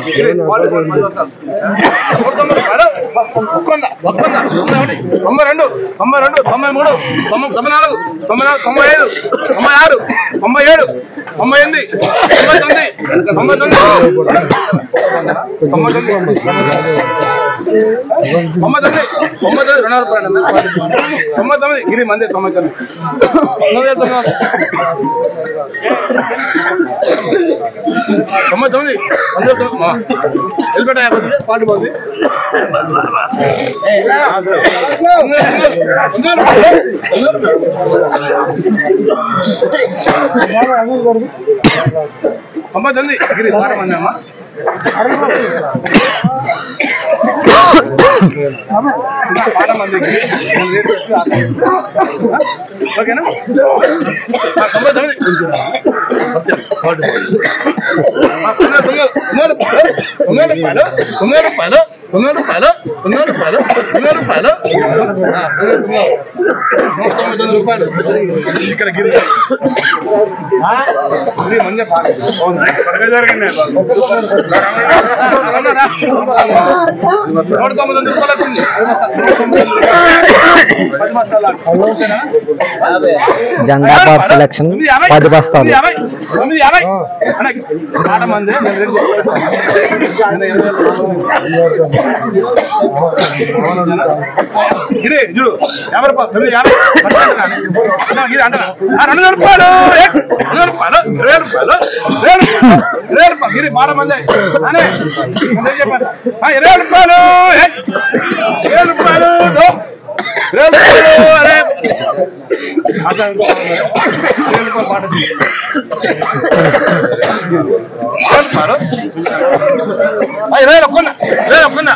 ఒక్కొంద ఒక్కొంద తొంభై రెండు తొంభై రెండు తొంభై మూడు తొంభై తొంభై నాలుగు తొంభై నాలుగు తొంభై ఐదు తొంభై ఆరు తొంభై ఏడు తొంభై ఎనిమిది తొంభై తొమ్మిది తొంభై తొమ్మిది తొంభై తొమ్మిది తొంభై తొమ్మిది తొంభై తొమ్మిది రెండు రూపాయలు తొంభై తొమ్మిది ఇది మంది తొంభై తొమ్మిది తొమ్మిది తొమ్మిది తొంభై తొమ్మిది వంద తొమ్మిది వెళ్ళిపెట్ట యాభై పాటు పోతుంది తొంభై తొమ్మిది గిరి పాట మంది అమ్మా పాట మంది గిరి. నేను రేటు పెట్టి ఆపేస్తాను. ఓకేనా ఆ, తొంభై తొమ్మిది ఆ, తొమ్మిది తొమ్మిది తొమ్మిది రూపాయలు తొమ్మిది రూపాయలు తొమ్మిది రూపాయలు తొమ్మిది రూపాయలు తొమ్మిది రూపాయలు తొమ్మిది రూపాయలు ఆ, తొమ్మిది రూపాయలు. నూట తొంభై తొమ్మిది రూపాయలు ఇక్కడ గిరి ఇది మంచి పాట బాగుంది జరిగింది నూట తొమ్మిది తొమ్మిది రూపాయలకు ఉంది పది బస్తాలు ఓకేనా? జెండా పార్ట్ సెలక్షన్ తొమ్మిది యాభై. పది బస్తాలు తొమ్మిది యాభై. తొమ్మిది యాభై. అన్న, మాట మంది నేను రేటు చెప్పేస్తాను. నేను ఇరవై వేలు ఇదే చూడు యాభై రూపాయలు తొమ్మిది యాభై అన్న, ఇది అంటారా? ఆ, రెండు వేల రూపాయలు ఏ, రెండు వేల రూపాయలు ఇరవై రూపాయలు ఇరవై రూపాయలు ఇరవై రూపాయలు ఇది మాట మంది అనే నేను చెప్పాను ఆ, ఇరవై రూపాయలు ఏ, ఇరవై రూపాయలు దో. ఇరవై రూపాయలు అరే అట్లా ఇంకో ఇరవై రూపాయలు పాట ఇరవై రూపాయలు ఆ, ఇరవై ఒక్కన్నా ఇరవై ఒక్కన్నా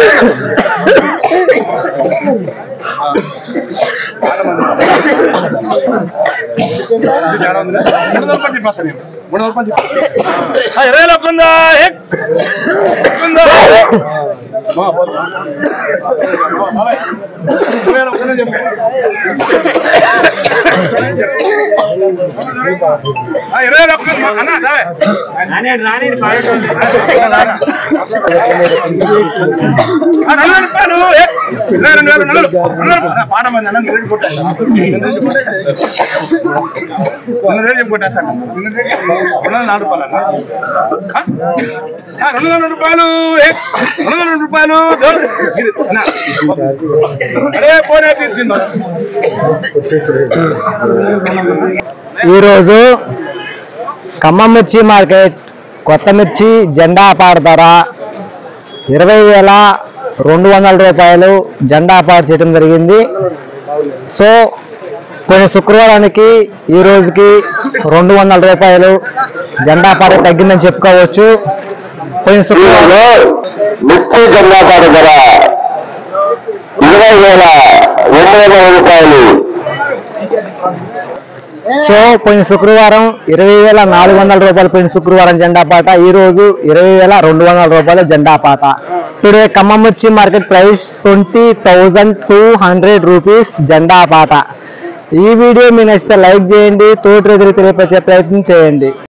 ఇది తేడా ఉందిలే. మూడు వందల పది చెప్పేస్తాను నేను. మూడు వందల పది చెప్పేస్తాను. ఆ, ఇరవై ఒక్కుందా ఏ? ఒక్కుందా? ఆ, పోదు. బాబాయ్, ఇరవై ఒక్కనే చెప్పే. ఆ, ఇరవై ఒక్క అన్న రావే. ఆ, రెండు రూపాయలు ఏ? ఇరవై రెండు వేలు రెండు రెండు రూపాయలు. పాట మంది అన్న రేటు కొట్టాలి రేటు కొట్టేస్తాను రెండు వందల నాలుగు రూపాయలు అన్న ఆ? ఆ, రెండు వందల రూపాయలు ఏ? రెండు వందల రూపాయలు దో. ఇది, అన్న. అరే పోనీ తీసుకుందా ఈరోజు ఖమ్మం మిర్చి మార్కెట్ కొత్త మిర్చి జెండా పాట ధర ఇరవై వేల రెండు వందల రూపాయలు జెండా పాట చేయడం జరిగింది సో కొన్ని శుక్రవారానికి ఈ రోజుకి రెండు వందల రూపాయలు జెండా పాట తగ్గిందని చెప్పుకోవచ్చు కొన్ని శుక్రవారం మిర్చి జెండాపాట ధర ఇరవై వేల రెండు వందల రూపాయలు సో పోయిన శుక్రవారం ఇరవై వేల నాలుగు వందల రూపాయలు పోయిన శుక్రవారం జెండా పాట ఈ రోజు ఇరవై వేల రెండు వందల రూపాయలు జెండా పాట టుడే ఖమ్మం మిర్చి market price twenty thousand two hundred rupees జెండా పాట ఈ వీడియో మీ నచ్చితే లైక్ చేయండి తోటి ఎదురు తెలియపరిచే ప్రయత్నం చేయండి